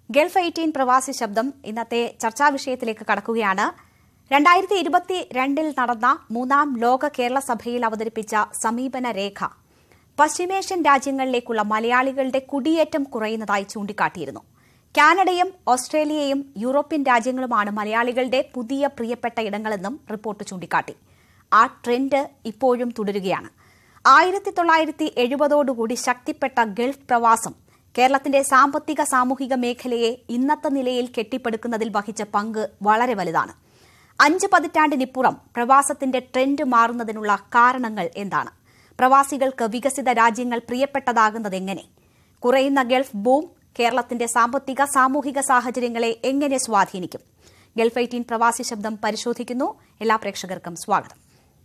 Gulf eighteen പ്രവാസി ശബ്ദം ഇന്നത്തെ ചർച്ചാ വിഷയത്തിലേക്ക് കടക്കുകയാണ് രണ്ടായിരത്തി ഇരുപത്തി രണ്ടിൽ നടന്ന മൂന്നാം ലോക കേരള സഭയിൽ അവതരിപ്പിച്ച സമീപന രേഖ പശ്ചിമേഷ്യൻ രാജ്യങ്ങളിലേക്കുള്ള മലയാളികളുടെ കുടിയേറ്റം കുറയുന്നതായി ചൂണ്ടിക്കാട്ടിയിരുന്നു കാനഡയും ഓസ്ട്രേലിയയും യൂറോപ്യൻ രാജ്യങ്ങളുമാണ് മലയാളികളുടെ പുതിയ പ്രിയപ്പെട്ട ഇടങ്ങളെന്നും റിപ്പോർട്ട് ചൂണ്ടിക്കാട്ടി ആ ട്രെൻഡ് ഇപ്പോഴും തുടരുകയാണ് ആയിരത്തി തൊള്ളായിരത്തി എഴുപതോടുകൂടി ശക്തിപ്പെട്ട ഗൾഫ് പ്രവാസം കേരളത്തിന്റെ സാമ്പത്തിക സാമൂഹിക മേഖലയെ ഇന്നത്തെ നിലയിൽ കെട്ടിപ്പടുക്കുന്നതിൽ വഹിച്ച പങ്ക് വളരെ വലുതാണ് അഞ്ച് പതിറ്റാണ്ടിനിപ്പുറം പ്രവാസത്തിന്റെ ട്രെൻഡ് മാറുന്നതിനുള്ള കാരണങ്ങൾ എന്താണ് പ്രവാസികൾക്ക് വികസിത രാജ്യങ്ങൾ പ്രിയപ്പെട്ടതാകുന്നത് എങ്ങനെ കുറയുന്ന ഗൾഫ് ബൂം കേരളത്തിന്റെ സാമ്പത്തിക സാമൂഹിക സാഹചര്യങ്ങളെ എങ്ങനെ സ്വാധീനിക്കും ഗൾഫ് എയ്റ്റീൻ പ്രവാസി ശബ്ദം പരിശോധിക്കുന്നു എല്ലാ പ്രേക്ഷകർക്കും സ്വാഗതം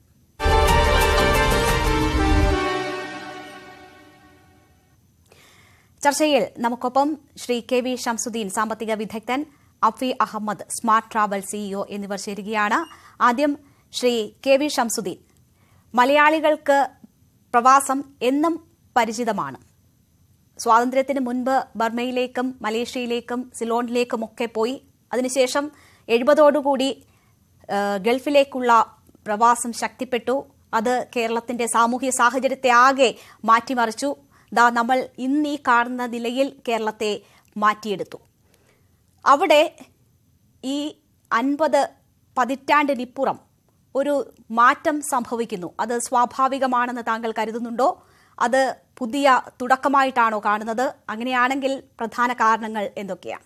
ചർച്ചയിൽ നമുക്കൊപ്പം ശ്രീ കെ വി ഷംസുദ്ദീൻ സാമ്പത്തിക വിദഗ്ധൻ Afi Ahmed smart travel CEO എന്നിവർ ചേരുകയാണ് ആദ്യം ശ്രീ കെ വി ഷംസുദ്ദീൻ മലയാളികൾക്ക് പ്രവാസം എന്നും പരിചിതമാണ് സ്വാതന്ത്ര്യത്തിന് മുൻപ് ബർമയിലേക്കും മലേഷ്യയിലേക്കും സിലോണിലേക്കും ഒക്കെ പോയി അതിനുശേഷം എഴുപതോടുകൂടി ഗൾഫിലേക്കുള്ള പ്രവാസം ശക്തിപ്പെട്ടു അത് കേരളത്തിന്റെ സാമൂഹ്യ സാഹചര്യത്തെ ആകെ മാറ്റിമറിച്ചു ദാ നമ്മൾ ഇന്ന് ഈ കാണുന്ന നിലയിൽ കേരളത്തെ മാറ്റിയെടുത്തു അവിടെ ഈ അൻപത് പതിറ്റാണ്ടിനിപ്പുറം ഒരു മാറ്റം സംഭവിക്കുന്നു അത് സ്വാഭാവികമാണെന്ന് താങ്കൾ കരുതുന്നുണ്ടോ അത് പുതിയ തുടക്കമായിട്ടാണോ കാണുന്നത് അങ്ങനെയാണെങ്കിൽ പ്രധാന കാരണങ്ങൾ എന്തൊക്കെയാണ്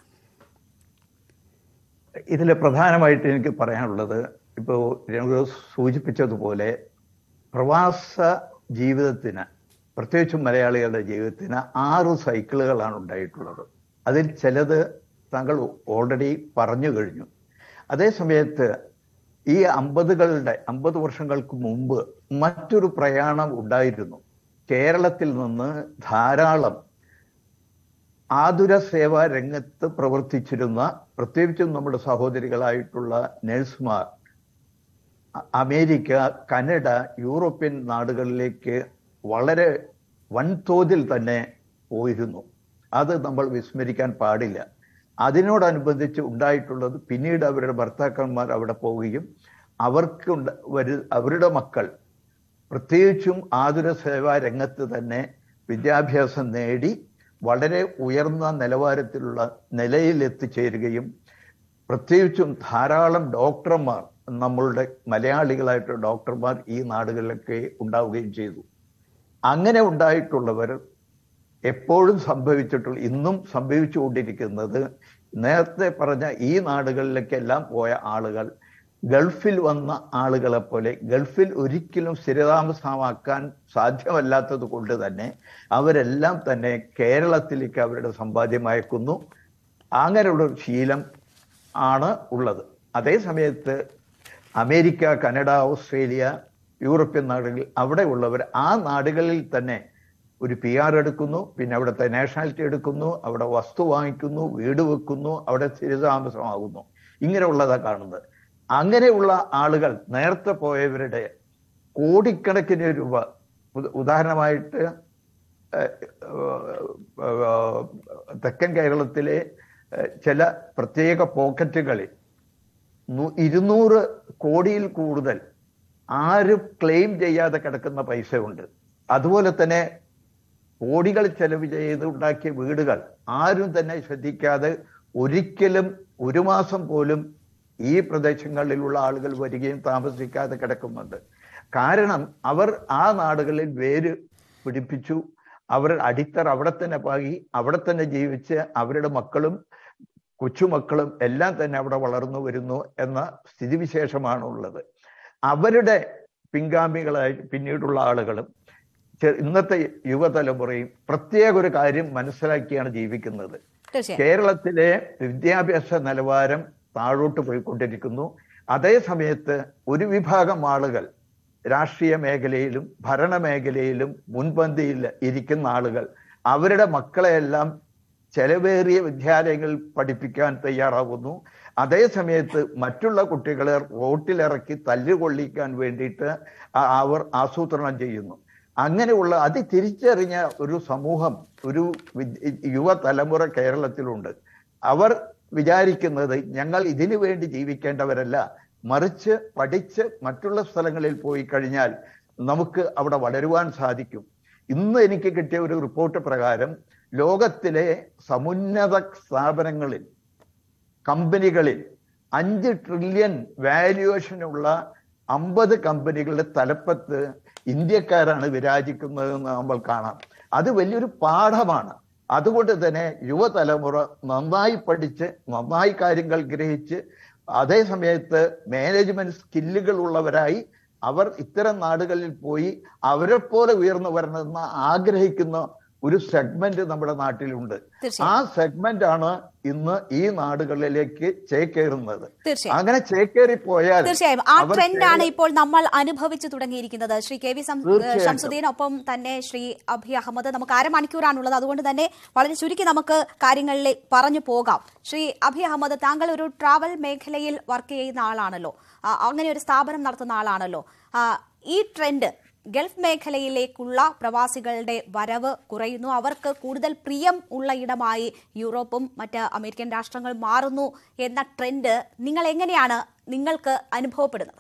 ഇതിൽ പ്രധാനമായിട്ട് എനിക്ക് പറയാനുള്ളത് ഇപ്പോൾ രഘു സൂചിപ്പിച്ചതുപോലെ പ്രവാസ ജീവിതത്തിന് പ്രത്യേകിച്ചും മലയാളികളുടെ ജീവിതത്തിന് ആറ് സൈക്കിളുകളാണ് ഉണ്ടായിട്ടുള്ളത് അതിൽ ചിലത് താങ്കൾ ഓൾറെഡി പറഞ്ഞു കഴിഞ്ഞു അതേ സമയത്ത് ഈ അമ്പതുകളുടെ അമ്പത് വർഷങ്ങൾക്ക് മുമ്പ് മറ്റൊരു പ്രയാണം ഉണ്ടായിരുന്നു കേരളത്തിൽ നിന്ന് ധാരാളം ആതുര സേവാ രംഗത്ത് പ്രവർത്തിച്ചിരുന്ന പ്രത്യേകിച്ചും നമ്മുടെ സഹോദരികളായിട്ടുള്ള നഴ്സുമാർ അമേരിക്ക കനഡ യൂറോപ്യൻ നാടുകളിലേക്ക് വളരെ വൻതോതിൽ തന്നെ പോയിരുന്നു അത് നമ്മൾ വിസ്മരിക്കാൻ പാടില്ല അതിനോടനുബന്ധിച്ച് ഉണ്ടായിട്ടുള്ളത് പിന്നീട് അവരുടെ ഭർത്താക്കന്മാർ അവിടെ പോവുകയും അവർക്ക് വരു അവരുടെ മക്കൾ പ്രത്യേകിച്ചും ആതുര സേവാ രംഗത്ത് തന്നെ വിദ്യാഭ്യാസം നേടി വളരെ ഉയർന്ന നിലവാരത്തിലുള്ള നിലയിൽ എത്തിച്ചേരുകയും പ്രത്യേകിച്ചും ധാരാളം ഡോക്ടർമാർ നമ്മളുടെ മലയാളികളായിട്ടുള്ള ഡോക്ടർമാർ ഈ നാടുകളിലൊക്കെ ഉണ്ടാവുകയും ചെയ്തു അങ്ങനെ ഉണ്ടായിട്ടുള്ളവർ എപ്പോഴും സംഭവിച്ചിട്ടുള്ള ഇന്നും സംഭവിച്ചുകൊണ്ടിരിക്കുന്നത് നേരത്തെ പറഞ്ഞ ഈ നാടുകളിലേക്കെല്ലാം പോയ ആളുകൾ ഗൾഫിൽ വന്ന ആളുകളെ പോലെ ഗൾഫിൽ ഒരിക്കലും സ്ഥിരതാമസമാക്കാൻ സാധ്യമല്ലാത്തത് കൊണ്ട് തന്നെ അവരെല്ലാം തന്നെ കേരളത്തിലേക്ക് അവരുടെ സമ്പാദ്യം അയക്കുന്നു അങ്ങനെയുള്ള ഒരു ശീലം ആണ് ഉള്ളത് അതേ സമയത്ത് അമേരിക്ക കനഡ ഓസ്ട്രേലിയ യൂറോപ്യൻ നാടുകൾ അവിടെ ഉള്ളവർ ആ നാടുകളിൽ തന്നെ ഒരു പി ആർ എടുക്കുന്നു പിന്നെ അവിടുത്തെ നാഷണാലിറ്റി എടുക്കുന്നു അവിടെ വസ്തു വാങ്ങിക്കുന്നു വീട് വെക്കുന്നു അവിടെ സ്ഥിരതാമസമാകുന്നു ഇങ്ങനെയുള്ളതാ കാണുന്നത് അങ്ങനെയുള്ള ആളുകൾ നേരത്തെ പോയവരുടെ കോടിക്കണക്കിന് രൂപ ഉദാഹരണമായിട്ട് തെക്കൻ കേരളത്തിലെ ചില പ്രത്യേക പോക്കറ്റുകളിൽ ഇരുന്നൂറ് കോടിയിൽ കൂടുതൽ ആരും ക്ലെയിം ചെയ്യാതെ കിടക്കുന്ന പൈസ ഉണ്ട് അതുപോലെ തന്നെ കോടികൾ ചെലവ് ചെയ്ത് ഉണ്ടാക്കിയ വീടുകൾ ആരും തന്നെ ശ്രദ്ധിക്കാതെ ഒരിക്കലും ഒരു മാസം പോലും ഈ പ്രദേശങ്ങളിലുള്ള ആളുകൾ വരികയും താമസിക്കാതെ കിടക്കുന്നുണ്ട് കാരണം അവർ ആ നാടുകളിൽ വേര് പിടിപ്പിച്ചു അവർ അടിത്തറ അവിടെ തന്നെ പാകി അവിടെ തന്നെ ജീവിച്ച് അവരുടെ മക്കളും കൊച്ചുമക്കളും എല്ലാം തന്നെ അവിടെ വളർന്നു വരുന്നു എന്ന സ്ഥിതിവിശേഷമാണ് ഉള്ളത് അവരുടെ പിൻഗാമികളായി പിന്നീടുള്ള ആളുകളും ഇന്നത്തെ യുവതലമുറയും പ്രത്യേക ഒരു കാര്യം മനസ്സിലാക്കിയാണ് ജീവിക്കുന്നത് കേരളത്തിലെ വിദ്യാഭ്യാസ നിലവാരം താഴോട്ട് പോയിക്കൊണ്ടിരിക്കുന്നു അതേ സമയത്ത് ഒരു വിഭാഗം ആളുകൾ രാഷ്ട്രീയ മേഖലയിലും ഭരണ മേഖലയിലും മുൻപന്തിയിൽ ഇരിക്കുന്ന ആളുകൾ അവരുടെ മക്കളെയെല്ലാം ചെലവേറിയ വിദ്യാലയങ്ങളിൽ പഠിപ്പിക്കാൻ തയ്യാറാകുന്നു അതേ സമയത്ത് മറ്റുള്ള കുട്ടികളെ റോട്ടിലിറക്കി തല്ലുകൊള്ളിക്കാൻ വേണ്ടിയിട്ട് അവർ ആസൂത്രണം ചെയ്യുന്നു അങ്ങനെയുള്ള അത് തിരിച്ചറിഞ്ഞ ഒരു സമൂഹം ഒരു യുവതലമുറ കേരളത്തിലുണ്ട് അവർ വിചാരിക്കുന്നത് ഞങ്ങൾ ഇതിനു വേണ്ടി ജീവിക്കേണ്ടവരല്ല മറിച്ച് പഠിച്ച് മറ്റുള്ള സ്ഥലങ്ങളിൽ പോയി കഴിഞ്ഞാൽ നമുക്ക് അവിടെ വളരുവാൻ സാധിക്കും ഇന്ന് എനിക്ക് കിട്ടിയ ഒരു റിപ്പോർട്ട് പ്രകാരം ലോകത്തിലെ സമുന്നത സ്ഥാപനങ്ങളിൽ കമ്പനികളിൽ അഞ്ച് ട്രില്യൺ വാല്യുവേഷനുള്ള അമ്പത് കമ്പനികളുടെ തലപ്പത്ത് ഇന്ത്യക്കാരാണ് വിരാജിക്കുന്നതെന്ന് നമ്മൾ കാണാം അത് വലിയൊരു പാഠമാണ് അതുകൊണ്ട് തന്നെ യുവതലമുറ നന്നായി പഠിച്ച് നന്നായി കാര്യങ്ങൾ ഗ്രഹിച്ച് അതേ സമയത്ത് മാനേജ്മെന്റ് സ്കില്ലുകൾ ഉള്ളവരായി അവർ ഇത്തരം നാടുകളിൽ പോയി അവരെ പോലെ ഉയർന്നു വരണമെന്ന് ആഗ്രഹിക്കുന്ന ഒരു സെഗ്മെന്റ് നമ്മുടെ നാട്ടിലുണ്ട് ആ തീർച്ചയായും സെഗ്മെന്റ് ആണ് ഇന്ന് ഈ നാടുകളിലേക്ക് ചേക്കേറുന്നത് തീർച്ചയായും അങ്ങനെ ചേക്കേറി പോയാൽ തീർച്ചയായും ആ അവർ ട്രെൻഡാണ് കേരള- ഇപ്പോൾ നമ്മൾ അനുഭവിച്ചു തുടങ്ങിയിരിക്കുന്നത് ശ്രീ കെ വി സം- തീർച്ചയായിട്ടും. ഷംസുദ്ദീൻ ഒപ്പം തന്നെ ശ്രീ അഭി അഹമ്മദ് നമുക്ക് അരമണിക്കൂറാണുള്ളത് അതുകൊണ്ട് തന്നെ വളരെ ചുരുക്കി നമുക്ക് കാര്യങ്ങളിൽ പറഞ്ഞു പോകാം ശ്രീ അഭി അഹമ്മദ് താങ്കൾ ഒരു ട്രാവൽ മേഖലയിൽ വർക്ക് ചെയ്യുന്ന ആളാണല്ലോ ആ, അങ്ങനെ ഒരു സ്ഥാപനം നടത്തുന്ന ആളാണല്ലോ ആ, ഈ ട്രെൻഡ് ഗൾഫ് മേഖലയിലേക്കുള്ള പ്രവാസികളുടെ വരവ് കുറയുന്നു അവർക്ക് കൂടുതൽ പ്രിയം ഉള്ള ഇടമായി യൂറോപ്പും മറ്റ് അമേരിക്കൻ രാഷ്ട്രങ്ങൾ മാറുന്നു എന്ന ട്രെൻഡ് നിങ്ങൾ എങ്ങനെയാണ് നിങ്ങൾക്ക് അനുഭവപ്പെടുന്നത്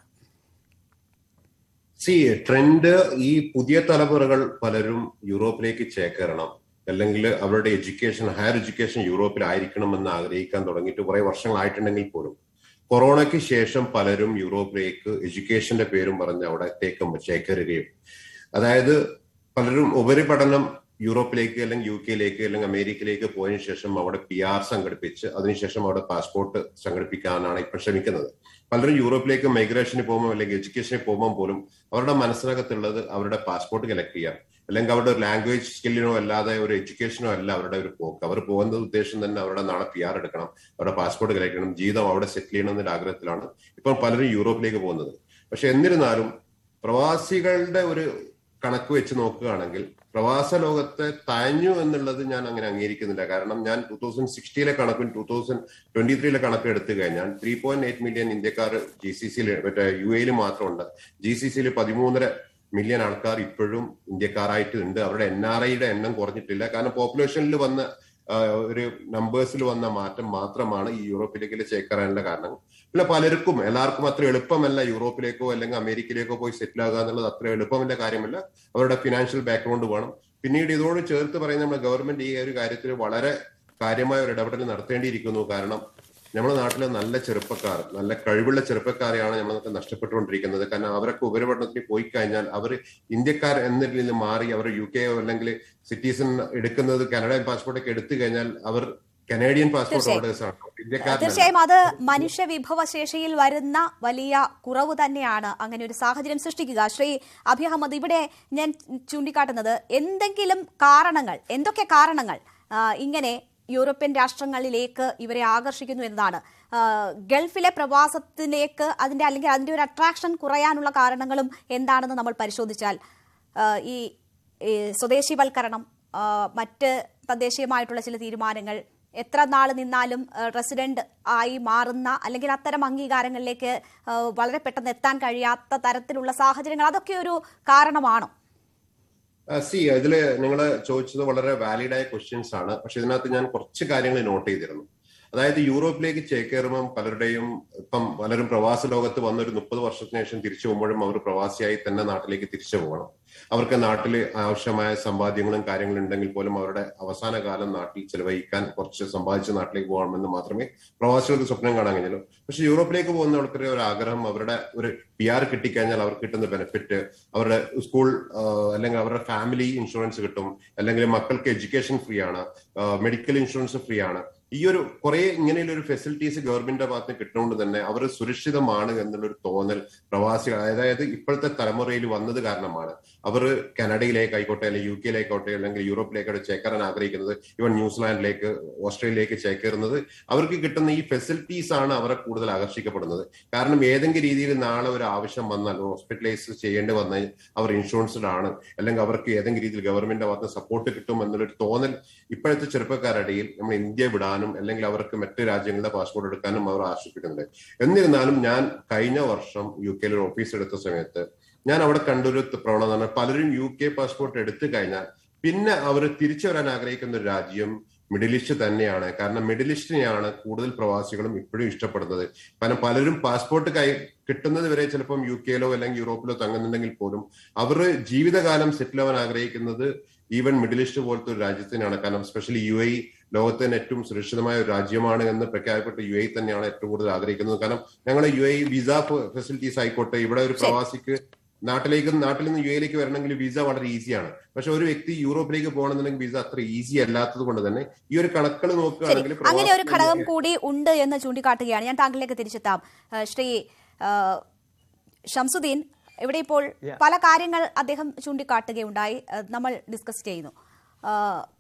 സി ട്രെൻഡ് ഈ പുതിയ തലമുറകൾ പലരും യൂറോപ്പിലേക്ക് ചേക്കേറണം അല്ലെങ്കിൽ അവരുടെ എഡ്യൂക്കേഷൻ ഹയർ എഡ്യൂക്കേഷൻ യൂറോപ്പിലായിരിക്കണം എന്ന് ആഗ്രഹിക്കാൻ തുടങ്ങിയിട്ട് കുറെ വർഷങ്ങളായിട്ടുണ്ടെങ്കിൽ പോലും കൊറോണയ്ക്ക് ശേഷം പലരും യൂറോപ്പിലേക്ക് എഡ്യൂക്കേഷന്റെ പേരും പറഞ്ഞ് അവിടത്തേക്ക് ചേക്കേറുകയും അതായത് പലരും ഉപരിപഠനം യൂറോപ്പിലേക്ക് അല്ലെങ്കിൽ യു കെയിലേക്ക് അല്ലെങ്കിൽ അമേരിക്കയിലേക്ക് പോയതിനു ശേഷം അവിടെ പി ആർ സംഘടിപ്പിച്ച് അതിനുശേഷം അവിടെ പാസ്പോർട്ട് സംഘടിപ്പിക്കാനാണ് ഇപ്പൊ ശ്രമിക്കുന്നത് പലരും യൂറോപ്പിലേക്ക് മൈഗ്രേഷന് പോകുമ്പോൾ അല്ലെങ്കിൽ എഡ്യൂക്കേഷന് പോകുമ്പോൾ പോലും അവരുടെ മനസ്സിനകത്തുള്ളത് അവരുടെ പാസ്പോർട്ട് കളക്ട് ചെയ്യാം അല്ലെങ്കിൽ അവരുടെ ഒരു ലാംഗ്വേജ് സ്കില്ലിനോ അല്ലാതെ ഒരു എഡ്യൂക്കേഷനോ അല്ല അവരുടെ ഒരു പോക്ക് അവർ പോകുന്നത് ഉദ്ദേശം തന്നെ അവരുടെ നാളെ പി ആർ എടുക്കണം അവരുടെ പാസ്പോർട്ട് കളക്ട് ചെയ്യണം ജീവിതം അവിടെ സെറ്റിൽ ചെയ്യണം എന്നൊരു ആഗ്രഹത്തിലാണ് ഇപ്പോൾ പലരും യൂറോപ്പിലേക്ക് പോകുന്നത് പക്ഷെ എന്നിരുന്നാലും പ്രവാസികളുടെ ഒരു കണക്ക് വെച്ച് നോക്കുകയാണെങ്കിൽ പ്രവാസ ലോകത്തെ തഴഞ്ഞു എന്നുള്ളത് ഞാൻ അങ്ങനെ അംഗീകരിക്കുന്നില്ല കാരണം ഞാൻ ടൂ തൗസൻഡ് സിക്സ്റ്റിയിലെ കണക്കും ടൂ തൗസൻഡ് ട്വന്റി ത്രീയിലെ കണക്കും എടുത്തു കഴിഞ്ഞാൽ ത്രീ പോയിന്റ് എയ്റ്റ് മില്യൺ ഇന്ത്യക്കാർ ജി സി സിയിൽ മറ്റേ യു എയിൽ മാത്രമുണ്ട് ജി സി സിയിൽ പതിമൂന്നര മില്യൺ ആൾക്കാർ ഇപ്പോഴും ഇന്ത്യക്കാരായിട്ട് ഉണ്ട് അവരുടെ എൻ ആർ ഐയുടെ എണ്ണം കുറഞ്ഞിട്ടില്ല കാരണം പോപ്പുലേഷനിൽ വന്ന ആ, ഒരു നമ്പേഴ്സിൽ വന്ന മാറ്റം മാത്രമാണ് ഈ യൂറോപ്പിലേക്ക് ചേക്കേറാനുള്ള കാരണം പിന്നെ പലർക്കും എല്ലാവർക്കും അത്ര എളുപ്പമല്ല യൂറോപ്പിലേക്കോ അല്ലെങ്കിൽ അമേരിക്കയിലേക്കോ പോയി സെറ്റിൽ ആകുക എന്നുള്ളത് അത്ര എളുപ്പമല്ല കാര്യമല്ല അവരുടെ ഫിനാൻഷ്യൽ ബാക്ക്ഗ്രൗണ്ട് വേണം പിന്നീട് ഇതോട് ചേർത്ത് പറയുന്ന നമ്മുടെ ഗവൺമെന്റ് ഈ ഒരു കാര്യത്തിൽ വളരെ കാര്യമായ ഒരു ഇടപെടൽ നടത്തേണ്ടിയിരിക്കുന്നു കാരണം നമ്മുടെ നാട്ടിലെ നല്ല ചെറുപ്പക്കാർ നല്ല കഴിവുള്ള ചെറുപ്പക്കാരെയാണ് നമ്മളൊക്കെ നഷ്ടപ്പെട്ടുകൊണ്ടിരിക്കുന്നത് കാരണം അവരൊക്കെ ഉപരിപഠനത്തിന് പോയി കഴിഞ്ഞാൽ അവർ ഇന്ത്യക്കാർ എന്നതിൽ നിന്ന് മാറി അവർ യു കെയോ അല്ലെങ്കിൽ സിറ്റിസൺ എടുക്കുന്നത് കനഡ പാസ്പോർട്ട് ഒക്കെ എടുത്തു കഴിഞ്ഞാൽ അവർ കനേഡിയൻ പാസ്പോർട്ട് തീർച്ചയായും. ഹോൾഡേഴ്സ് ആണ് ഇന്ത്യക്കാരനല്ല തീർച്ചയായും അത് മനുഷ്യ വിഭവശേഷിയിൽ വരുന്ന വലിയ കുറവ് തന്നെയാണ് അങ്ങനെ ഒരു സാഹചര്യം സൃഷ്ടിക്കുക ശ്രീ അഭി അഹമ്മദ് ഇവിടെ ഞാൻ ചൂണ്ടിക്കാട്ടുന്നത് എന്തെങ്കിലും കാരണങ്ങൾ എന്തൊക്കെ കാരണങ്ങൾ ആ, ഇങ്ങനെ യൂറോപ്യൻ രാഷ്ട്രങ്ങളിലേക്ക് ഇവരെ ആകർഷിക്കുന്നു എന്നതാണ് ആ, ഗൾഫിലെ പ്രവാസത്തിലേക്ക് അതിന്റെ അല്ലെങ്കിൽ അതിന്റെ ഒരു അട്രാക്ഷൻ കുറയാനുള്ള കാരണങ്ങളും എന്താണെന്ന് നമ്മൾ പരിശോധിച്ചാൽ ആ, ഈ ഈ സ്വദേശിവൽക്കരണം ആ, മറ്റ് തദ്ദേശീയമായിട്ടുള്ള ചില തീരുമാനങ്ങൾ എത്ര നാൾ നിന്നാലും റെസിഡന്റ് ആയി മാറുന്ന അല്ലെങ്കിൽ അത്തരം അംഗീകാരങ്ങളിലേക്ക് ആ, വളരെ പെട്ടെന്ന് എത്താൻ കഴിയാത്ത തരത്തിലുള്ള സാഹചര്യങ്ങൾ അതൊക്കെ ഒരു കാരണമാണോ സി ഇതില് നിങ്ങൾ ചോദിച്ചത് വളരെ വാലിഡ് ആയ ക്വസ്റ്റ്യൻസ് ആണ് പക്ഷെ ഇതിനകത്ത് ഞാൻ കുറച്ച് കാര്യങ്ങൾ നോട്ട് ചെയ്തിരുന്നു അതായത് യൂറോപ്പിലേക്ക് ചേക്കേറുമ്പം പലരുടെയും ഇപ്പം പലരും പ്രവാസ ലോകത്ത് വന്ന ഒരു മുപ്പത് വർഷത്തിന് ശേഷം തിരിച്ചു പോകുമ്പോഴും അവർ പ്രവാസിയായി തന്നെ നാട്ടിലേക്ക് തിരിച്ചു പോകണം അവർക്ക് നാട്ടിൽ ആവശ്യമായ സമ്പാദ്യങ്ങളും കാര്യങ്ങളും ഉണ്ടെങ്കിൽ പോലും അവരുടെ അവസാന കാലം നാട്ടിൽ ചെലവഴിക്കാൻ കുറച്ച് സമ്പാദിച്ച് നാട്ടിലേക്ക് പോകണമെന്ന് മാത്രമേ പ്രവാസികൾക്ക് സ്വപ്നം കാണാൻ കഴിഞ്ഞുള്ളൂ പക്ഷെ യൂറോപ്പിലേക്ക് പോകുന്ന ആൾക്കാരുടെ ഒരു ആഗ്രഹം അവരുടെ ഒരു പി ആർ കിട്ടിക്കഴിഞ്ഞാൽ അവർക്ക് കിട്ടുന്ന ബെനിഫിറ്റ് അവരുടെ സ്കൂൾ അല്ലെങ്കിൽ അവരുടെ ഫാമിലി ഇൻഷുറൻസ് കിട്ടും അല്ലെങ്കിൽ മക്കൾക്ക് എഡ്യൂക്കേഷൻ ഫ്രീ ആണ് മെഡിക്കൽ ഇൻഷുറൻസ് ഫ്രീ ആണ് ഈ ഒരു കുറെ ഇങ്ങനെയുള്ള ഒരു ഫെസിലിറ്റീസ് ഗവൺമെന്റിന്റെ ഭാഗത്ത് നിന്ന് കിട്ടുന്നതുകൊണ്ട് തന്നെ അവർ സുരക്ഷിതമാണ് എന്നുള്ളൊരു തോന്നൽ പ്രവാസികൾ അതായത് ഇപ്പോഴത്തെ തലമുറയിൽ വന്നത് കാരണമാണ് അവർ കാനഡയിലേക്ക് ആയിക്കോട്ടെ അല്ലെങ്കിൽ യു കെയിലേക്കോട്ടെ അല്ലെങ്കിൽ യൂറോപ്പിലേക്കോട്ടെ ചേക്കേറാൻ ആഗ്രഹിക്കുന്നത് ഇവൻ ന്യൂസിലാൻഡിലേക്ക് ഓസ്ട്രേലിയയിലേക്ക് ചേക്കേറുന്നത് അവർക്ക് കിട്ടുന്ന ഈ ഫെസിലിറ്റീസ് ആണ് അവരെ കൂടുതൽ ആകർഷിക്കപ്പെടുന്നത് കാരണം ഏതെങ്കിലും രീതിയിൽ നാളെ ഒരു ആവശ്യം വന്നാൽ ഹോസ്പിറ്റലൈസ് ചെയ്യേണ്ടി വന്നാൽ അവർ ഇൻഷുറൻസ്ഡ് ആണ് അല്ലെങ്കിൽ അവർക്ക് ഏതെങ്കിലും രീതിയിൽ ഗവൺമെന്റിന്റെ ഭാഗത്ത് സപ്പോർട്ട് കിട്ടും എന്നുള്ളൊരു തോന്നൽ ഇപ്പോഴത്തെ ചെറുപ്പക്കാരുടെ ഇടയിൽ നമ്മൾ ഇന്ത്യ വിടാനും അല്ലെങ്കിൽ അവർക്ക് മറ്റ് രാജ്യങ്ങളുടെ പാസ്പോർട്ട് എടുക്കാനും അവർ ആശ്രയിക്കുന്നുണ്ട് എന്നിരുന്നാലും ഞാൻ കഴിഞ്ഞ വർഷം യു കെയിൽ ഒരു ഓഫീസ് എടുത്ത സമയത്ത് ഞാൻ അവിടെ കണ്ടൊരു പ്രവണത എന്ന് പറഞ്ഞാൽ പലരും യു കെ പാസ്പോർട്ട് എടുത്തു കഴിഞ്ഞാൽ പിന്നെ അവർ തിരിച്ചു വരാൻ ആഗ്രഹിക്കുന്ന ഒരു രാജ്യം മിഡിൽ ഈസ്റ്റ് തന്നെയാണ് കാരണം മിഡിൽ ഈസ്റ്റിനെയാണ് കൂടുതൽ പ്രവാസികളും ഇപ്പോഴും ഇഷ്ടപ്പെടുന്നത് കാരണം പലരും പാസ്പോർട്ട് കൈ കിട്ടുന്നത് വരെ ചിലപ്പം യു കെയിലോ അല്ലെങ്കിൽ യൂറോപ്പിലോ തങ്ങുന്നുണ്ടെങ്കിൽ പോലും അവർ ജീവിതകാലം സെറ്റിൽ ആവാൻ ആഗ്രഹിക്കുന്നത് ഈവൻ മിഡിൽ ഈസ്റ്റ് പോലത്തെ ഒരു രാജ്യത്തിനാണ് കാരണം സ്പെഷ്യലി യു എ ലോകത്തെ തന്നെ ഏറ്റവും സുരക്ഷിതമായ ഒരു രാജ്യമാണ് എന്ന് പ്രഖ്യാപിക്കപ്പെട്ട യു എ തന്നെയാണ് ഏറ്റവും കൂടുതൽ ആഗ്രഹിക്കുന്നത് കാരണം ഞങ്ങൾ യു എ വിസ ഫെസിലിറ്റീസ് ആയിക്കോട്ടെ ഇവിടെ ഒരു പ്രവാസിക്ക് നാട്ടിലേക്ക് നാട്ടിൽ നിന്ന് യു എയിലേക്ക് വരണമെങ്കിൽ വിസ വളരെ ഈസിയാണ് പക്ഷെ ഒരു വ്യക്തി യൂറോപ്പിലേക്ക് പോകണമെന്നുണ്ടെങ്കിൽ വിസ അത്ര ഈസി അല്ലാത്തത് കൊണ്ട് തന്നെ ഈ ഒരു കണക്കുകൾ ശരി നോക്കുകയാണെങ്കിൽ അങ്ങനെ ഒരു പ്രവാസി ഘടകം കൂടി ഉണ്ട് എന്ന് ചൂണ്ടിക്കാട്ടുകയാണ് ഞാൻ താങ്കളിലേക്ക് തിരിച്ചെത്താം ആ, ശ്രീ ആ, ഷംസുദ്ദീൻ ഇവിടെ ഇപ്പോൾ Yeah. പല കാര്യങ്ങൾ അദ്ദേഹം ചൂണ്ടിക്കാട്ടുകയുണ്ടായി ആ, നമ്മൾ ഡിസ്കസ് ചെയ്യുന്നു ആ,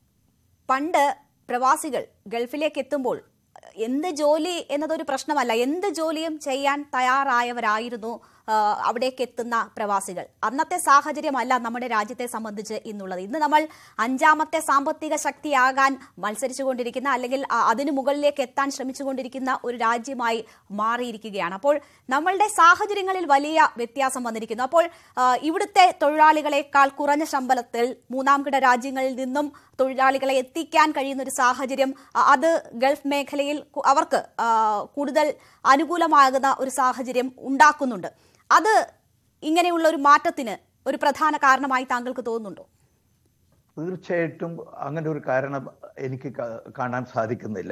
പണ്ട് പ്രവാസികൾ ഗൾഫിലേക്ക് എത്തുമ്പോൾ എന്ത് ജോലി എന്നതൊരു പ്രശ്നമല്ല എന്ത് ജോലിയും ചെയ്യാൻ തയ്യാറായവരായിരുന്നു ആ, അവിടേക്ക് എത്തുന്ന പ്രവാസികൾ അന്നത്തെ സാഹചര്യമല്ല നമ്മുടെ രാജ്യത്തെ സംബന്ധിച്ച് ഇന്നുള്ളത് ഇന്ന് നമ്മൾ അഞ്ചാമത്തെ സാമ്പത്തിക ശക്തിയാകാൻ മത്സരിച്ചുകൊണ്ടിരിക്കുന്ന അല്ലെങ്കിൽ ആ, അതിനു മുകളിലേക്ക് എത്താൻ ശ്രമിച്ചുകൊണ്ടിരിക്കുന്ന ഒരു രാജ്യമായി മാറിയിരിക്കുകയാണ് അപ്പോൾ നമ്മളുടെ സാഹചര്യങ്ങളിൽ വലിയ വ്യത്യാസം വന്നിരിക്കുന്നു അപ്പോൾ ആ, ഇവിടുത്തെ തൊഴിലാളികളെക്കാൾ കുറഞ്ഞ ശമ്പളത്തിൽ മൂന്നാം കിട രാജ്യങ്ങളിൽ നിന്നും തൊഴിലാളികളെ എത്തിക്കാൻ കഴിയുന്ന ഒരു സാഹചര്യം ആ, അത് ഗൾഫ് മേഖലയിൽ കു- അവർക്ക് ആ, കൂടുതൽ അനുകൂലമാകുന്ന ഒരു സാഹചര്യം ഉണ്ടാക്കുന്നുണ്ട് അത് ഇങ്ങനെയുള്ള ഒരു മാറ്റത്തിന് ഒരു പ്രധാന കാരണമായി താങ്കൾക്ക് തോന്നുന്നുണ്ടോ തീർച്ചയായിട്ടും അങ്ങനെ ഒരു കാരണം എനിക്ക് കാ- കാണാൻ സാധിക്കുന്നില്ല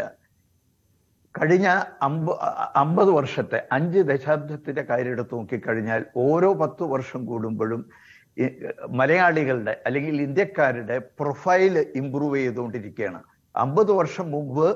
കഴിഞ്ഞ അമ്പ അമ്പത് വർഷത്തെ അഞ്ച് ദശാബ്ദത്തിന്റെ കാര്യം എടുത്ത് നോക്കിക്കഴിഞ്ഞാൽ ഓരോ പത്ത് വർഷം കൂടുമ്പോഴും ഈ മലയാളികളുടെ അല്ലെങ്കിൽ ഇന്ത്യക്കാരുടെ പ്രൊഫൈൽ ഇമ്പ്രൂവ് ചെയ്തുകൊണ്ടിരിക്കുകയാണ് അമ്പത് വർഷം മുമ്പ്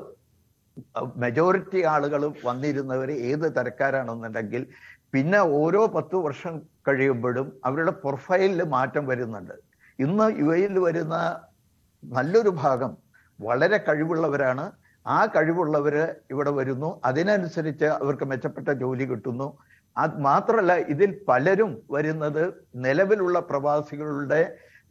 മെജോറിറ്റി ആളുകൾ വന്നിരുന്നവർ ഏത് തരക്കാരാണെന്നുണ്ടെങ്കിൽ പിന്നെ ഓരോ പത്ത് വർഷം കഴിയുമ്പോഴും അവരുടെ പ്രൊഫൈലിൽ മാറ്റം വരുന്നുണ്ട് ഇന്ന് യു എയിൽ വരുന്ന നല്ലൊരു ഭാഗം വളരെ കഴിവുള്ളവരാണ് ആ കഴിവുള്ളവര് ഇവിടെ വരുന്നു അതിനനുസരിച്ച് അവർക്ക് മെച്ചപ്പെട്ട ജോലി കിട്ടുന്നു അത് മാത്രമല്ല ഇതിൽ പലരും വരുന്നത് നിലവിലുള്ള പ്രവാസികളുടെ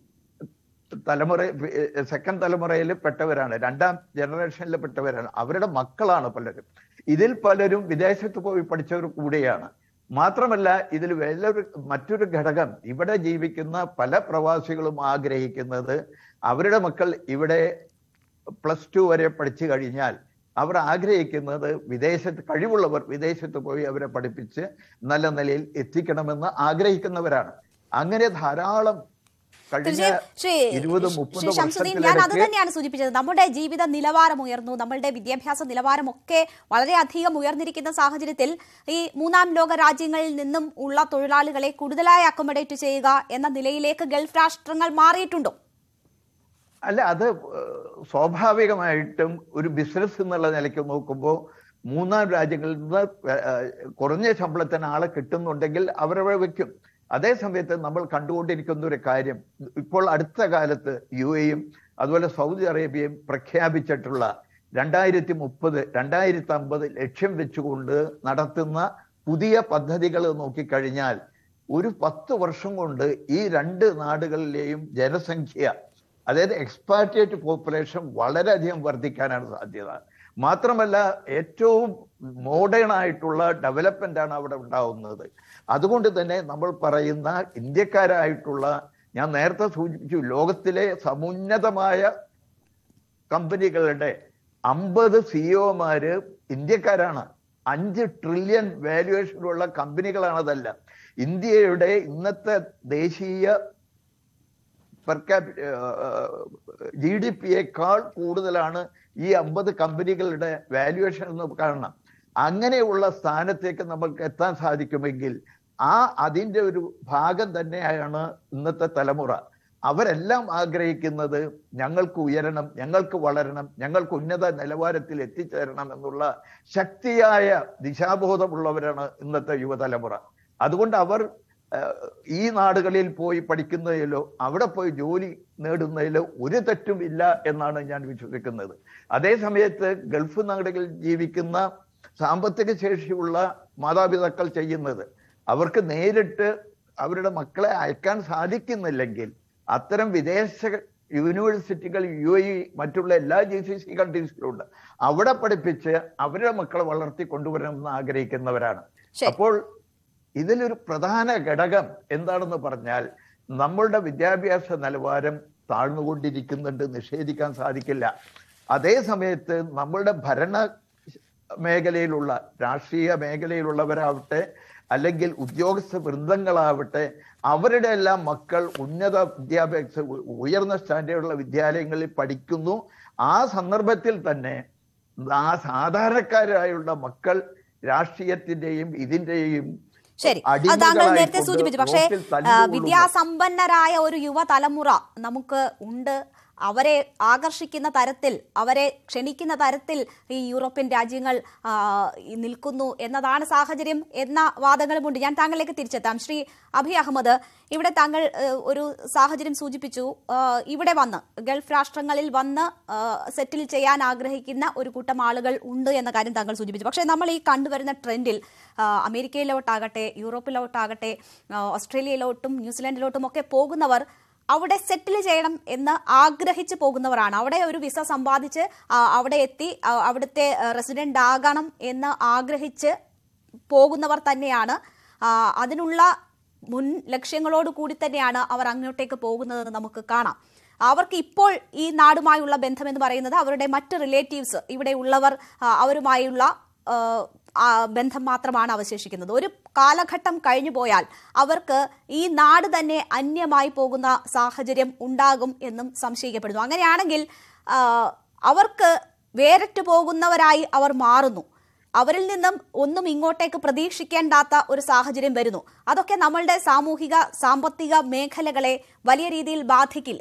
തലമുറ സെക്കൻഡ് തലമുറയിൽ പെട്ടവരാണ് രണ്ടാം ജനറേഷനിൽ പെട്ടവരാണ് അവരുടെ മക്കളാണ് പലരും ഇതിൽ പലരും വിദേശത്ത് പോയി പഠിച്ചവർ കൂടിയാണ് മാത്രമല്ല ഇതിൽ വേറൊരു മറ്റൊരു ഘടകം ഇവിടെ ജീവിക്കുന്ന പല പ്രവാസികളും ആഗ്രഹിക്കുന്നത് അവരുടെ മക്കൾ ഇവിടെ പ്ലസ് ടു വരെ പഠിച്ചു കഴിഞ്ഞാൽ അവർ ആഗ്രഹിക്കുന്നത് വിദേശത്ത് കഴിവുള്ളവർ വിദേശത്ത് പോയി അവരെ പഠിപ്പിച്ച് നല്ല നിലയിൽ എത്തിക്കണമെന്ന് ആഗ്രഹിക്കുന്നവരാണ് അങ്ങനെ ധാരാളം കഴിഞ്ഞ തീർച്ചയായും ശ്രീ ഇരുപത് മുപ്പത് ശ്രീ ഷംസുദ്ദീൻ ഞാൻ അത് വർഷത്തിലിടയ്ക്ക് തന്നെയാണ് സൂചിപ്പിച്ചത് നമ്മുടെ ജീവിത നിലവാരം ഉയർന്നു നമ്മളുടെ വിദ്യാഭ്യാസ നിലവാരമൊക്കെ വളരെയധികം ഉയർന്നിരിക്കുന്ന സാഹചര്യത്തിൽ ഈ മൂന്നാം ലോക രാജ്യങ്ങളിൽ നിന്നും ഉള്ള തൊഴിലാളികളെ കൂടുതലായി അക്കോമഡേറ്റ് ചെയ്യുക എന്ന നിലയിലേക്ക് ഗൾഫ് രാഷ്ട്രങ്ങൾ മാറിയിട്ടുണ്ടോ അല്ല അത് ഏഹ്, സ്വാഭാവികമായിട്ടും ഒരു ബിസിനസ് എന്നുള്ള നിലയ്ക്ക് നോക്കുമ്പോൾ മൂന്നാം രാജ്യങ്ങളിൽ നിന്ന് ഏഹ്, കുറഞ്ഞ ശമ്പളത്തിന് ആളെ കിട്ടുന്നുണ്ടെങ്കിൽ അവരവിടെ വെക്കും അതേ സമയത്ത് നമ്മൾ കണ്ടുകൊണ്ടിരിക്കുന്ന ഒരു കാര്യം ഇപ്പോൾ അടുത്ത കാലത്ത് യു എയും അതുപോലെ സൗദി അറേബ്യയും പ്രഖ്യാപിച്ചിട്ടുള്ള രണ്ടായിരത്തി മുപ്പത് രണ്ടായിരത്തി അമ്പത് ലക്ഷ്യം വെച്ചുകൊണ്ട് നടത്തുന്ന പുതിയ പദ്ധതികൾ നോക്കിക്കഴിഞ്ഞാൽ ഒരു പത്ത് വർഷം കൊണ്ട് ഈ രണ്ട് നാടുകളിലെയും ജനസംഖ്യ അതായത് എക്സ്പാട്രിയേറ്റ് പോപ്പുലേഷൻ വളരെയധികം വർദ്ധിക്കാനാണ് സാധ്യത മാത്രമല്ല ഏറ്റവും മോഡേൺ ആയിട്ടുള്ള ഡെവലപ്മെന്റ് ആണ് അവിടെ ഉണ്ടാവുന്നത് അതുകൊണ്ട് തന്നെ നമ്മൾ പറയുന്ന ഇന്ത്യക്കാരായിട്ടുള്ള ഞാൻ നേരത്തെ സൂചിപ്പിച്ചു ലോകത്തിലെ സമുന്നതമായ കമ്പനികളുടെ അമ്പത് സിഇഒമാര് ഇന്ത്യക്കാരാണ് അഞ്ച് ട്രില്യൺ വാല്യുവേഷനുള്ള കമ്പനികളാണ് അതെല്ലാം ഇന്ത്യയുടെ ഇന്നത്തെ ദേശീയ പെർ ജി ഡി പിയേക്കാൾ കൂടുതലാണ് ഈ അമ്പത് കമ്പനികളുടെ വാല്യുവേഷൻ എന്ന് കാണണം അങ്ങനെയുള്ള സ്ഥാനത്തേക്ക് നമുക്ക് എത്താൻ സാധിക്കുമെങ്കിൽ ആ അതിന്റെ ഒരു ഭാഗം തന്നെയാണ് ഇന്നത്തെ തലമുറ അവരെല്ലാം ആഗ്രഹിക്കുന്നത് ഞങ്ങൾക്ക് ഉയരണം ഞങ്ങൾക്ക് വളരണം ഞങ്ങൾക്ക് ഉന്നത നിലവാരത്തിൽ എത്തിച്ചേരണം എന്നുള്ള ശക്തിയായ ദിശാബോധമുള്ളവരാണ് ഇന്നത്തെ യുവതലമുറ അതുകൊണ്ട് അവർ ഏഹ്, ഈ നാടുകളിൽ പോയി പഠിക്കുന്നതിലോ അവിടെ പോയി ജോലി നേടുന്നതിലോ ഒരു തെറ്റും ഇല്ല എന്നാണ് ഞാൻ വിശ്വസിക്കുന്നത് അതേ സമയത്ത് ഗൾഫ് നാടുകളിൽ ജീവിക്കുന്ന സാമ്പത്തിക ശേഷിയുള്ള മാതാപിതാക്കൾ ചെയ്യുന്നത് അവർക്ക് നേരിട്ട് അവരുടെ മക്കളെ അയക്കാൻ സാധിക്കുന്നില്ലെങ്കിൽ അത്തരം വിദേശ യൂണിവേഴ്സിറ്റികൾ യു എ മറ്റുള്ള എല്ലാ ജി സി സി കൺട്രീസിലുണ്ട് അവിടെ പഠിപ്പിച്ച് അവരുടെ മക്കളെ വളർത്തി കൊണ്ടുവരണമെന്ന് ആഗ്രഹിക്കുന്നവരാണ് ശരി. അപ്പോൾ ഇതിലൊരു പ്രധാന ഘടകം എന്താണെന്ന് പറഞ്ഞാൽ നമ്മളുടെ വിദ്യാഭ്യാസ നിലവാരം താഴ്ന്നുകൊണ്ടിരിക്കുന്നുണ്ട് നിഷേധിക്കാൻ സാധിക്കില്ല അതേ സമയത്ത് നമ്മളുടെ ഭരണ മേഖലയിലുള്ള രാഷ്ട്രീയ മേഖലയിലുള്ളവരാവട്ടെ അല്ലെങ്കിൽ ഉദ്യോഗസ്ഥ വൃന്ദങ്ങളാവട്ടെ അവരുടെ എല്ലാം മക്കൾ ഉന്നത വിദ്യാഭ്യാസ ഉ- ഉയർന്ന സ്റ്റാൻഡേർഡുള്ള വിദ്യാലയങ്ങളിൽ പഠിക്കുന്നു ആ സന്ദർഭത്തിൽ തന്നെ ആ സാധാരണക്കാരായുള്ള മക്കൾ രാഷ്ട്രീയത്തിന്റെയും ഇതിന്റെയും ശരി അത് താങ്കൾ അടിമകളായി നേരത്തെ കൊണ്ട് സൂചിപ്പിച്ചു പക്ഷേ റോട്ടിൽ ആ, തല്ലുകൊള്ളുമ്പോൾ വിദ്യാസമ്പന്നരായ ഒരു യുവതലമുറ നമുക്ക് ഉണ്ട് അവരെ ആകർഷിക്കുന്ന തരത്തിൽ അവരെ ക്ഷണിക്കുന്ന തരത്തിൽ ഈ യൂറോപ്യൻ രാജ്യങ്ങൾ ആ, ഈ നിൽക്കുന്നു എന്നതാണ് സാഹചര്യം എന്ന വാദങ്ങളുമുണ്ട് ഞാൻ താങ്കളിലേക്ക് തിരിച്ചെത്താം ശ്രീ അഭി അഹമ്മദ് ഇവിടെ താങ്കൾ ഏ, ഒരു സാഹചര്യം സൂചിപ്പിച്ചു ആ, ഇവിടെ വന്ന് ഗൾഫ് രാഷ്ട്രങ്ങളിൽ വന്ന് ആ, സെറ്റിൽ ചെയ്യാൻ ആഗ്രഹിക്കുന്ന ഒരു കൂട്ടം ആളുകൾ ഉണ്ട് എന്ന കാര്യം താങ്കൾ സൂചിപ്പിച്ചു പക്ഷേ നമ്മൾ ഈ കണ്ടുവരുന്ന ട്രെൻഡിൽ ആ, അമേരിക്കയിലോട്ടാകട്ടെ യൂറോപ്പിലോട്ടാകട്ടെ ആ, ഓസ്ട്രേലിയയിലോട്ടും ന്യൂസിലാൻഡിലോട്ടും ഒക്കെ പോകുന്നവർ അവിടെ സെറ്റിൽ ചെയ്യണം എന്ന് ആഗ്രഹിച്ച് പോകുന്നവരാണ് അവിടെ ഒരു വിസ സമ്പാദിച്ച് ആ, അവിടെ എത്തി ആ, അവിടുത്തെ റെസിഡന്റ് ആകണം എന്ന് ആഗ്രഹിച്ച് പോകുന്നവർ തന്നെയാണ് ആ, അതിനുള്ള മുൻ ലക്ഷ്യങ്ങളോട് കൂടി തന്നെയാണ് അവർ അങ്ങോട്ടേക്ക് പോകുന്നതെന്ന് നമുക്ക് കാണാം അവർക്ക് ഇപ്പോൾ ഈ നാടുമായുള്ള ബന്ധം എന്ന് പറയുന്നത് അവരുടെ മറ്റ് റിലേറ്റീവ്സ് ഇവിടെ ഉള്ളവർ ആ, അവരുമായുള്ള ആ, ആ ബന്ധം മാത്രമാണ് അവശേഷിക്കുന്നത് ഒരു കാലഘട്ടം കഴിഞ്ഞു പോയാൽ അവർക്ക് ഈ നാട് തന്നെ അന്യമായി പോകുന്ന സാഹചര്യം ഉണ്ടാകും എന്നും സംശയിക്കപ്പെടുന്നു അങ്ങനെയാണെങ്കിൽ ആ, അവർക്ക് വേറിട്ട് പോകുന്നവരായി അവർ മാറുന്നു അവരിൽ നിന്നും ഒന്നും ഇങ്ങോട്ടേക്ക് പ്രതീക്ഷിക്കേണ്ടാത്ത ഒരു സാഹചര്യം വരുന്നു അതൊക്കെ നമ്മളുടെ സാമൂഹിക സാമ്പത്തിക മേഖലകളെ വലിയ രീതിയിൽ ബാധിക്കില്ലേ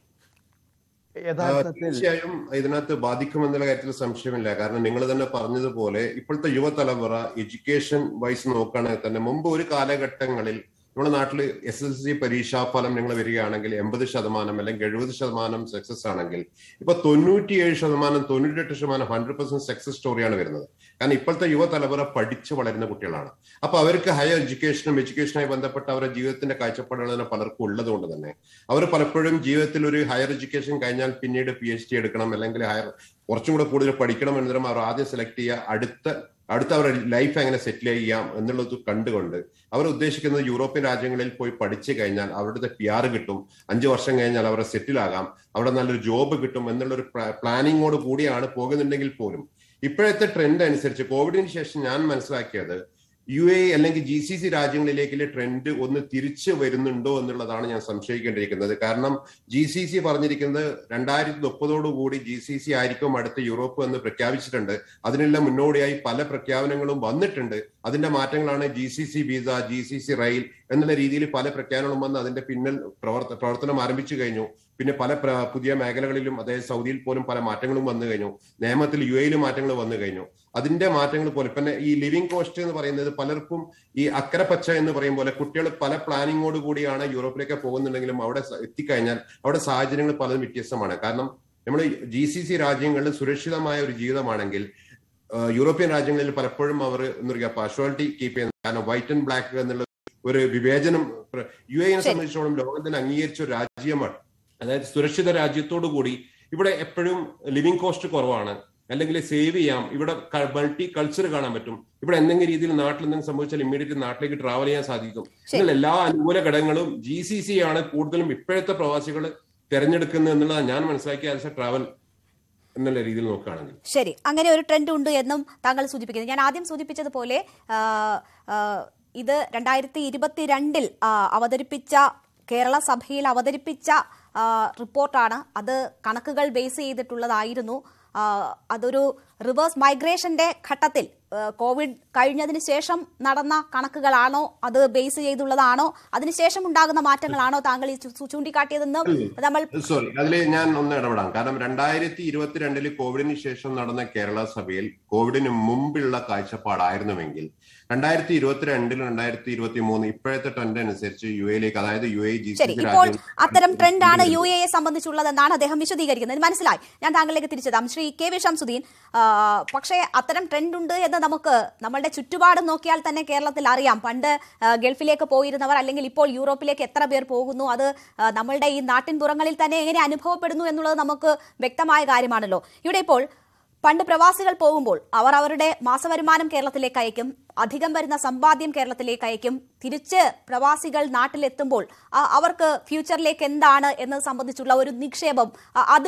ആ, യഥാർത്ഥത്തിൽ തീർച്ചയായും ഇതിനകത്ത് ബാധിക്കുമെന്നുള്ള കാര്യത്തിൽ സംശയമില്ല കാരണം നിങ്ങൾ തന്നെ പറഞ്ഞതുപോലെ ഇപ്പോഴത്തെ യുവതലമുറ എഡ്യൂക്കേഷൻ വൈസ് നോക്കുകയാണെങ്കിൽ തന്നെ മുമ്പ് ഒരു കാലഘട്ടങ്ങളിൽ നമ്മുടെ നാട്ടിൽ എസ് എസ് സി പരീക്ഷാഫലം നിങ്ങൾ വരികയാണെങ്കിൽ എൺപത് ശതമാനം അല്ലെങ്കിൽ എഴുപത് ശതമാനം സക്സസ് ആണെങ്കിൽ ഇപ്പൊ തൊണ്ണൂറ്റിയേഴ് ശതമാനം തൊണ്ണൂറ്റെട്ട് ശതമാനം ഹൺഡ്രഡ് പെർസെന്റ് സക്സസ് സ്റ്റോറിയാണ് വരുന്നത് കാരണം ഇപ്പോഴത്തെ യുവതലമുറ പഠിച്ചു വളരുന്ന കുട്ടികളാണ് അപ്പൊ അവർക്ക് ഹയർ എഡ്യൂക്കേഷനും എഡ്യൂക്കേഷനുമായി ബന്ധപ്പെട്ട അവരുടെ ജീവിതത്തിന്റെ കാഴ്ചപ്പാടുകൾ തന്നെ പലർക്കും ഉള്ളതുകൊണ്ട് തന്നെ അവർ പലപ്പോഴും ജീവിതത്തിൽ ഒരു ഹയർ എഡ്യൂക്കേഷൻ കഴിഞ്ഞാൽ പിന്നീട് പി എച്ച് ഡി എടുക്കണം അല്ലെങ്കിൽ ഹയർ കുറച്ചും കൂടെ കൂടുതൽ പഠിക്കണം എന്നേരം അവർ ആദ്യം സെലക്ട് ചെയ്യുക അടുത്ത അടുത്ത അവരുടെ ലൈഫ് എങ്ങനെ സെറ്റിൽ ചെയ്യാം എന്നുള്ളത് കണ്ടുകൊണ്ട് അവർ ഉദ്ദേശിക്കുന്നത് യൂറോപ്യൻ രാജ്യങ്ങളിൽ പോയി പഠിച്ചു കഴിഞ്ഞാൽ അവിടുത്തെ പി ആർ കിട്ടും അഞ്ചു വർഷം കഴിഞ്ഞാൽ അവരെ സെറ്റിൽ ആകാം അവിടെ നല്ലൊരു ജോബ് കിട്ടും എന്നുള്ളൊരു പ്ലാനിങ്ങോട് കൂടിയാണ് പോകുന്നുണ്ടെങ്കിൽ പോലും ഇപ്പോഴത്തെ ട്രെൻഡ് അനുസരിച്ച് കോവിഡിന് ശേഷം ഞാൻ മനസ്സിലാക്കിയത് യു എ അല്ലെങ്കിൽ ജി സി സി രാജ്യങ്ങളിലേക്കുള്ള ട്രെൻഡ് ഒന്ന് തിരിച്ചു വരുന്നുണ്ടോ എന്നുള്ളതാണ് ഞാൻ സംശയിക്കേണ്ടിയിരിക്കുന്നത് കാരണം ജി സി സി പറഞ്ഞിരിക്കുന്നത് രണ്ടായിരത്തി മുപ്പതോടുകൂടി ജി സി സി ആയിരിക്കും അടുത്ത യൂറോപ്പ് എന്ന് പ്രഖ്യാപിച്ചിട്ടുണ്ട് അതിനെല്ലാം മുന്നോടിയായി പല പ്രഖ്യാപനങ്ങളും വന്നിട്ടുണ്ട് അതിന്റെ മാറ്റങ്ങളാണ് G C C visa G C C rail എന്നുള്ള രീതിയിൽ പല പ്രഖ്യാപനങ്ങളും വന്ന് അതിന്റെ പിന്നിൽ പ്രവർത്ത പ്രവർത്തനം ആരംഭിച്ചു കഴിഞ്ഞു പിന്നെ പല പ്ര- പുതിയ മേഖലകളിലും അതായത് സൗദിയിൽ പോലും പല മാറ്റങ്ങളും വന്നു കഴിഞ്ഞു നിയമത്തിൽ യു എയിൽ മാറ്റങ്ങൾ വന്നു കഴിഞ്ഞു അതിന്റെ മാറ്റങ്ങൾ പോലെ പിന്നെ ഈ ലിവിംഗ് കോസ്റ്റ് എന്ന് പറയുന്നത് പലർക്കും ഈ അക്കരെ പച്ച എന്ന് പറയും പോലെ കുട്ടികൾ പല പ്ലാനിങ്ങോട് കൂടിയാണ് യൂറോപ്പിലേക്ക് പോകുന്നുണ്ടെങ്കിലും അവിടെ സ- എത്തിക്കഴിഞ്ഞാൽ അവിടെ സാഹചര്യങ്ങൾ പലതും വ്യത്യസ്തമാണ് കാരണം നമ്മൾ ജി സി സി രാജ്യങ്ങളിൽ സുരക്ഷിതമായ ഒരു ജീവിതമാണെങ്കിൽ ആ, യൂറോപ്യൻ രാജ്യങ്ങളിൽ പലപ്പോഴും അവർ എന്താ പറയുക പാഷ്വാലിറ്റി കീപ്പ് ചെയ്യുന്നത് കാരണം വൈറ്റ് ആൻഡ് ബ്ലാക്ക് എന്നുള്ള ഒരു വിവേചനം പ്ര- യു എനെ ശരി. സംബന്ധിച്ചോളം ലോകത്തിന് അംഗീകരിച്ച ഒരു രാജ്യമാണ് അതായത് സുരക്ഷിത രാജ്യത്തോടു കൂടി ഇവിടെ എപ്പോഴും ലിവിംഗ് കോസ്റ്റ് കുറവാണ് അല്ലെങ്കിൽ സേവ് ചെയ്യാം ഇവിടെ മൾട്ടി കൾച്ചർ കാണാൻ പറ്റും ഇവിടെ എന്തെങ്കിലും രീതിയിൽ നാട്ടിൽ എന്തെങ്കിലും സംഭവിച്ചാൽ ഇമ്മീഡിയറ്റ് നാട്ടിലേക്ക് ട്രാവൽ ചെയ്യാൻ സാധിക്കും ശരി. എന്നുള്ള എല്ലാ അനുകൂല ഘടകങ്ങളും ജി സി സി ആണ് കൂടുതലും ഇപ്പോഴത്തെ പ്രവാസികൾ തെരഞ്ഞെടുക്കുന്നത് എന്നുള്ളതാണ് ഞാൻ മനസ്സിലാക്കിയ ആസ് എ ട്രാവൽ എന്നുള്ള രീതിയിൽ നോക്കുകയാണെങ്കിൽ ശരി അങ്ങനെ ഒരു ട്രെൻഡ് ഉണ്ട് എന്നും താങ്കൾ സൂചിപ്പിക്കുന്നു ഞാൻ ആദ്യം സൂചിപ്പിച്ചതുപോലെ ആ, ആ, ഇത് രണ്ടായിരത്തി ഇരുപത്തിരണ്ടിൽ അവതരിപ്പിച്ച കേരള സഭയിൽ അവതരിപ്പിച്ച ആ, റിപ്പോർട്ടാണ് അത് കണക്കുകൾ ബേസ് ചെയ്തിട്ടുള്ളതായിരുന്നു ആ, അതൊരു റിവേഴ്സ് മൈഗ്രേഷന്റെ ഘട്ടത്തിൽ ആ, കോവിഡ് കഴിഞ്ഞതിന് ശേഷം നടന്ന കണക്കുകളാണോ അത് ബേസ് ചെയ്തുള്ളതാണോ അതിനുശേഷം ഉണ്ടാകുന്ന മാറ്റങ്ങളാണോ താങ്കൾ ഈ ചൂ- ചൂണ്ടിക്കാട്ടിയതെന്നും നമ്മൾ സോറി അതിൽ ഞാൻ ഒന്ന് ഇടപെടാം കാരണം രണ്ടായിരത്തി ഇരുപത്തിരണ്ടില് കോവിഡിന് ശേഷം നടന്ന കേരള സഭയിൽ കോവിഡിന് മുമ്പുള്ള കാഴ്ചപ്പാടായിരുന്നുവെങ്കിൽ രണ്ടായിരത്തി ഇരുപത്തിരണ്ടിൽ രണ്ടായിരത്തി ഇരുപത്തി മൂന്ന് ഇപ്പോഴത്തെ ട്രെൻഡ് അനുസരിച്ച് യു എയിലേക്ക് അതായത് യു എ ജി ശരി ഇപ്പോൾ അത്തരം ട്രെൻഡാണ് യു എ എ സംബന്ധിച്ചുള്ളതെന്നാണ് അദ്ദേഹം വിശദീകരിക്കുന്നത് ഇത് മനസ്സിലായി ഞാൻ താങ്കളിലേക്ക് തിരിച്ചെത്താം ശ്രീ കെ വി ഷംസുദ്ദീൻ ആ, പക്ഷേ അത്തരം ട്രെൻഡ് ഉണ്ട് എന്ന് നമുക്ക് നമ്മളുടെ ചുറ്റുപാട് നോക്കിയാൽ തന്നെ കേരളത്തിൽ അറിയാം പണ്ട് ആ, ഗൾഫിലേക്ക് പോയിരുന്നവർ അല്ലെങ്കിൽ ഇപ്പോൾ യൂറോപ്പിലേക്ക് എത്ര പേർ പോകുന്നു അത് ആ, നമ്മളുടെ ഈ നാട്ടിൻ പുറങ്ങളിൽ തന്നെ എങ്ങനെ അനുഭവപ്പെടുന്നു എന്നുള്ളത് നമുക്ക് വ്യക്തമായ കാര്യമാണല്ലോ ഇവിടെ ഇപ്പോൾ പണ്ട് പ്രവാസികൾ പോകുമ്പോൾ അവർ അവരുടെ മാസവരുമാനം കേരളത്തിലേക്ക് അയക്കും അധികം വരുന്ന സമ്പാദ്യം കേരളത്തിലേക്ക് അയക്കും തിരിച്ച് പ്രവാസികൾ നാട്ടിലെത്തുമ്പോൾ ആ, അവർക്ക് ഫ്യൂച്ചറിലേക്ക് എന്താണ് എന്നത് സംബന്ധിച്ചുള്ള ഒരു നിക്ഷേപം ആ, അതിനും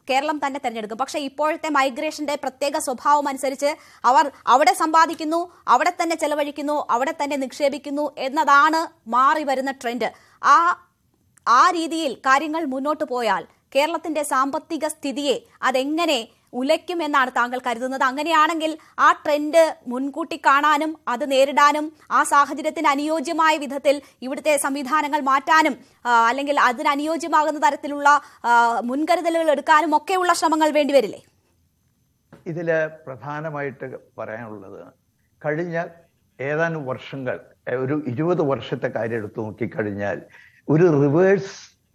കേരളം തന്നെ തിരഞ്ഞെടുക്കും പക്ഷേ ഇപ്പോഴത്തെ മൈഗ്രേഷന്റെ പ്രത്യേക സ്വഭാവം അനുസരിച്ച് അവർ അവിടെ സമ്പാദിക്കുന്നു അവിടെ തന്നെ ചെലവഴിക്കുന്നു അവിടെ തന്നെ നിക്ഷേപിക്കുന്നു എന്നതാണ് മാറി വരുന്ന ട്രെൻഡ് ആ ആ രീതിയിൽ കാര്യങ്ങൾ മുന്നോട്ട് പോയാൽ കേരളത്തിന്റെ സാമ്പത്തിക സ്ഥിതിയെ അതെങ്ങനെ ഉലയ്ക്കുമെന്നാണ് താങ്കൾ കരുതുന്നത് അങ്ങനെയാണെങ്കിൽ ആ ട്രെൻഡ് മുൻകൂട്ടി കാണാനും അത് നേരിടാനും ആ സാഹചര്യത്തിന് അനുയോജ്യമായ വിധത്തിൽ ഇവിടുത്തെ സംവിധാനങ്ങൾ മാറ്റാനും ആ, അല്ലെങ്കിൽ അതിന് അനുയോജ്യമാകുന്ന തരത്തിലുള്ള ആ, മുൻകരുതലുകൾ എടുക്കാനും ഒക്കെയുള്ള ശ്രമങ്ങൾ വേണ്ടിവരില്ലേ ഇതില് പ്രധാനമായിട്ട് പറയാനുള്ളത് കഴിഞ്ഞ ഏതാനും വർഷങ്ങൾ എ, ഒരു ഇരുപത് വർഷത്തെ കാര്യം എടുത്തു നോക്കിക്കഴിഞ്ഞാൽ ഒരു റിവേഴ്സ്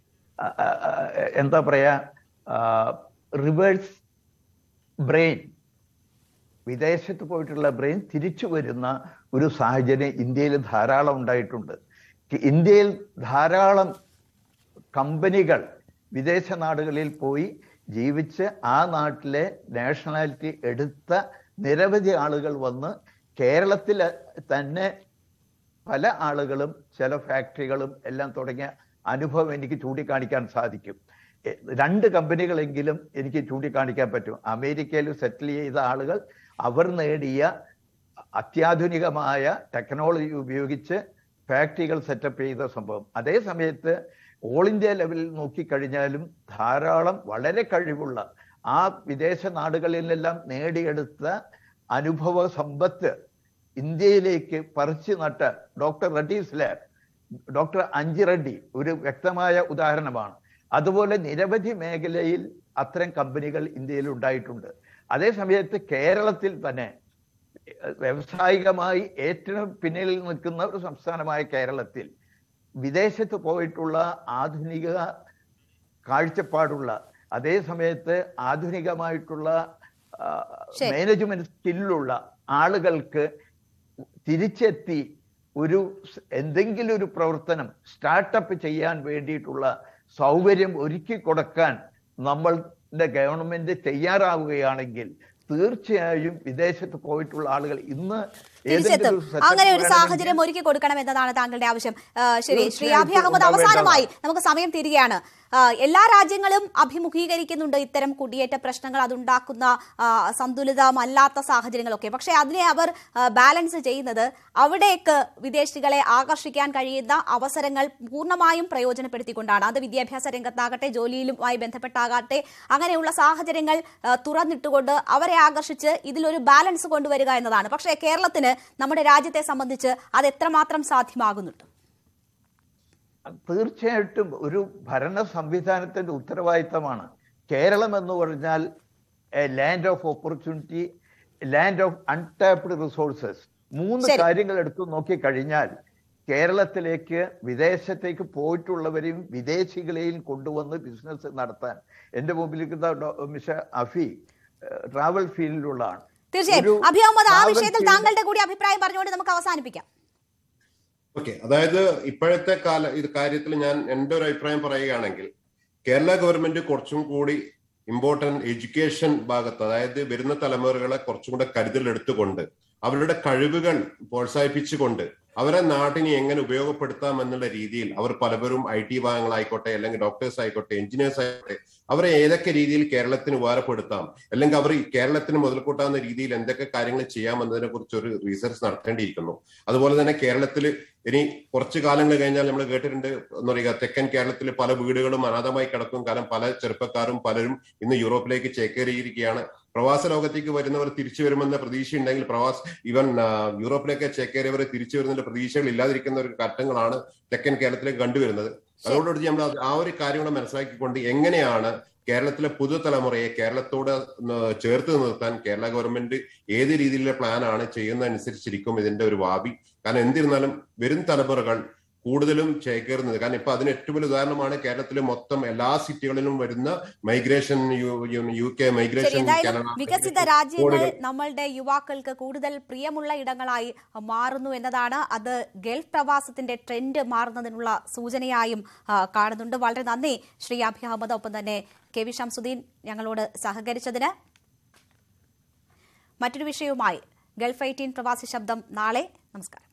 എന്താ പറയാ റിവേഴ്സ് ബ്രെയിൻ വിദേശത്ത് പോയിട്ടുള്ള ബ്രെയിൻ തിരിച്ചു വരുന്ന ഒരു സാഹചര്യം ഇന്ത്യയിൽ ധാരാളം ഉണ്ടായിട്ടുണ്ട് ഇന്ത്യയിൽ ധാരാളം കമ്പനികൾ വിദേശ നാടുകളിൽ പോയി ജീവിച്ച് ആ നാട്ടിലെ നാഷണാലിറ്റി എടുത്ത നിരവധി ആളുകൾ വന്ന് കേരളത്തിൽ തന്നെ പല ആളുകളും ചില ഫാക്ടറികളും എല്ലാം തുടങ്ങിയ അനുഭവം എനിക്ക് ചൂണ്ടിക്കാണിക്കാൻ സാധിക്കും എ- രണ്ട് കമ്പനികളെങ്കിലും എനിക്ക് ചൂണ്ടിക്കാണിക്കാൻ പറ്റും അമേരിക്കയിൽ സെറ്റിൽ ചെയ്ത ആളുകൾ അവർ നേടിയ അത്യാധുനികമായ ടെക്നോളജി ഉപയോഗിച്ച് ഫാക്ടറികൾ സെറ്റപ്പ് ചെയ്ത സംഭവം അതേ സമയത്ത് ഓൾ ഇന്ത്യ ലെവലിൽ നോക്കിക്കഴിഞ്ഞാലും ധാരാളം വളരെ കഴിവുള്ള ആ വിദേശ നാടുകളിൽ നിന്നെല്ലാം നേടിയെടുത്ത അനുഭവ സമ്പത്ത് ഇന്ത്യയിലേക്ക് പറിച്ചു നട്ട doctor Reddy's lab doctor Anji Reddy ഒരു വ്യക്തമായ ഉദാഹരണമാണ് അതുപോലെ നിരവധി മേഖലയിൽ അത്തരം കമ്പനികൾ ഇന്ത്യയിൽ ഉണ്ടായിട്ടുണ്ട് അതേ സമയത്ത് കേരളത്തിൽ തന്നെ വ്യവസായികമായി ഏറ്റവും പിന്നിൽ നിൽക്കുന്ന ഒരു സംസ്ഥാനമായ കേരളത്തിൽ വിദേശത്ത് പോയിട്ടുള്ള ആധുനിക കാഴ്ചപ്പാടുള്ള അതേ സമയത്ത് ആധുനികമായിട്ടുള്ള ശരി. മാനേജ്മെന്റ് സ്കില്ലുള്ള ആളുകൾക്ക് തിരിച്ചെത്തി ഒരു സ് എന്തെങ്കിലും ഒരു പ്രവർത്തനം സ്റ്റാർട്ടപ്പ് ചെയ്യാൻ വേണ്ടിയിട്ടുള്ള സൗകര്യം ഒരുക്കി കൊടുക്കാൻ നമ്മളുടെ ഗവൺമെന്റ് തയ്യാറാവുകയാണെങ്കിൽ തീർച്ചയായും വിദേശത്ത് പോയിട്ടുള്ള ആളുകൾ ഇന്ന് തിരിച്ചെത്തും ഏതെങ്കിലും setup അങ്ങനെ ഒരു വേണമെങ്കിൽ സാഹചര്യം ഒരുക്കി കൊടുക്കണം എന്നതാണ് താങ്കളുടെ ആവശ്യം ആ, ശരി ശ്രീ തീർച്ചയായും അഭി അഹമ്മദ് ഉണ്ടാവേണ്ടതാണ്. അവസാനമായി നമുക്ക് സമയം തീരുകയാണ് ആ, എല്ലാ രാജ്യങ്ങളും അഭിമുഖീകരിക്കുന്നുണ്ട് ഇത്തരം കുടിയേറ്റ പ്രശ്നങ്ങൾ അതുണ്ടാക്കുന്ന ആ, സന്തുലിതമല്ലാത്ത സാഹചര്യങ്ങളൊക്കെ പക്ഷേ അതിനെ അവർ ആ, ബാലൻസ് ചെയ്യുന്നത് അവിടേക്ക് വിദേശികളെ ആകർഷിക്കാൻ കഴിയുന്ന അവസരങ്ങൾ പൂർണ്ണമായും പ്രയോജനപ്പെടുത്തിക്കൊണ്ടാണ് അത് വിദ്യാഭ്യാസ രംഗത്താകട്ടെ ജോലിയിലുമായി ബന്ധപ്പെട്ടാകട്ടെ അങ്ങനെയുള്ള സാഹചര്യങ്ങൾ ആ, തുറന്നിട്ടുകൊണ്ട് അവരെ ആകർഷിച്ച് ഇതിലൊരു ബാലൻസ് കൊണ്ടുവരിക എന്നതാണ് പക്ഷേ കേരളത്തിന് നമ്മുടെ രാജ്യത്തെ സംബന്ധിച്ച് അത് എത്രമാത്രം സാധ്യമാകുന്നുണ്ട് തീർച്ചയായിട്ടും ഒരു ഭരണ സംവിധാനത്തിന്റെ ഉത്തരവാദിത്തമാണ് കേരളം എന്ന് പറഞ്ഞാൽ land of opportunity land of untapped resources മൂന്ന് ശരി. കാര്യങ്ങൾ എടുത്തു നോക്കിക്കഴിഞ്ഞാൽ കേരളത്തിലേക്ക് വിദേശത്തേക്ക് പോയിട്ടുള്ളവരെയും വിദേശികളെയും കൊണ്ടുവന്ന് ബിസിനസ് നടത്താൻ എന്റെ മുമ്പിലിരിക്കുന്ന ഡോ- മിസ്റ്റർ അഫി ട്രാവൽ ഫീൽഡിലുള്ളതാണ് തീർച്ചയായും ഒരു അഭി അഹമ്മദ് ആ travel വിഷയത്തിൽ field- താങ്കളുടെ കൂടി അഭിപ്രായം പറഞ്ഞുകൊണ്ട് നമുക്ക് അവസാനിപ്പിക്കാം ഓക്കെ അതായത് ഇപ്പോഴത്തെ കാല ഇത് കാര്യത്തിൽ ഞാൻ എന്റെ ഒരു അഭിപ്രായം പറയുകയാണെങ്കിൽ കേരള ഗവൺമെന്റ് കുറച്ചും കൂടി ഇമ്പോർട്ടന്റ് എഡ്യൂക്കേഷൻ ഭാഗത്ത് അതായത് വരുന്ന തലമുറകളെ കുറച്ചും കൂടെ കരുതലെടുത്തുകൊണ്ട് അവരുടെ കഴിവുകൾ പ്രോത്സാഹിപ്പിച്ചുകൊണ്ട് അവരെ നാട്ടിനെ എങ്ങനെ ഉപയോഗപ്പെടുത്താം എന്നുള്ള രീതിയിൽ അവർ പലവരും ഐ ടി ഭാഗങ്ങളായിക്കോട്ടെ അല്ലെങ്കിൽ ഡോക്ടേഴ്സ് ആയിക്കോട്ടെ എഞ്ചിനീയേഴ്സ് ആയിക്കോട്ടെ അവരെ ഏതൊക്കെ രീതിയിൽ കേരളത്തിന് ഉപകാരപ്പെടുത്താം അല്ലെങ്കിൽ അവർ ഈ കേരളത്തിന് മുതൽക്കൂട്ടാവുന്ന രീതിയിൽ എന്തൊക്കെ കാര്യങ്ങൾ ചെയ്യാമെന്നതിനെ കുറിച്ച് ഒരു റീസർച്ച് നടത്തേണ്ടിയിരിക്കുന്നു അതുപോലെ തന്നെ കേരളത്തിൽ ഇനി കുറച്ചു കാലങ്ങൾ കഴിഞ്ഞാൽ നമ്മൾ കേട്ടിട്ടുണ്ട് എന്ന് പറയുക തെക്കൻ കേരളത്തിൽ പല വീടുകളും അനാഥമായി കിടക്കും കാരണം പല ചെറുപ്പക്കാരും പലരും ഇന്ന് യൂറോപ്പിലേക്ക് ചേക്കേറിയിരിക്കുകയാണ് പ്രവാസ ലോകത്തേക്ക് വരുന്നവർ തിരിച്ചു വരുമെന്ന പ്രതീക്ഷയുണ്ടെങ്കിൽ പ്രവാസ ഈവൻ ആ, യൂറോപ്പിലേക്ക് ചേക്കേറിയവർ തിരിച്ചു വരുന്നതിന്റെ പ്രതീക്ഷകൾ ഇല്ലാതിരിക്കുന്ന ഒരു ഘട്ടങ്ങളാണ് തെക്കൻ കേരളത്തിലേക്ക് കണ്ടുവരുന്നത് അതോടുകൂടി നമ്മൾ അത് ആ ഒരു കാര്യങ്ങൾ മനസ്സിലാക്കിക്കൊണ്ട് എങ്ങനെയാണ് കേരളത്തിലെ പുതുതലമുറയെ കേരളത്തോട് ഒന്ന് ചേർത്ത് നിർത്താൻ കേരള ഗവൺമെന്റ് ഏത് രീതിയിലുള്ള പ്ലാനാണ് ചെയ്യുന്നതനുസരിച്ചിരിക്കും ഇതിന്റെ ഒരു ഭാവി കാരണം എന്തിരുന്നാലും വരും തലമുറകൾ കൂടുതലും ചേക്കേറുന്നത് കാരണം ഇപ്പൊ അതിന് ഏറ്റവും വലിയ ഉദാഹരണമാണ് കേരളത്തിലെ മൊത്തം എല്ലാ സിറ്റികളിലും വരുന്ന മൈഗ്രേഷൻ യു കെ ശരി മൈഗ്രേഷൻ എന്തായാലും വികസിത രാജ്യങ്ങൾ കോടികൾ. നമ്മളുടെ യുവാക്കൾക്ക് കൂടുതൽ പ്രിയമുള്ള ഇടങ്ങളായി മാറുന്നു എന്നതാണ് അത് ഗൾഫ് പ്രവാസത്തിന്റെ ട്രെൻഡ് മാറുന്നതിനുള്ള സൂചനയായും ആ, കാണുന്നുണ്ട് വളരെ നന്ദി ശ്രീ അഭി അഹമ്മദ് ഒപ്പം തന്നെ കെ വി ഷംസുദ്ദീൻ ഞങ്ങളോട് സഹകരിച്ചതിന് മറ്റൊരു വിഷയവുമായി ഗൾഫ് എയ്റ്റീൻ പ്രവാസി ശബ്ദം നാളെ നമസ്കാരം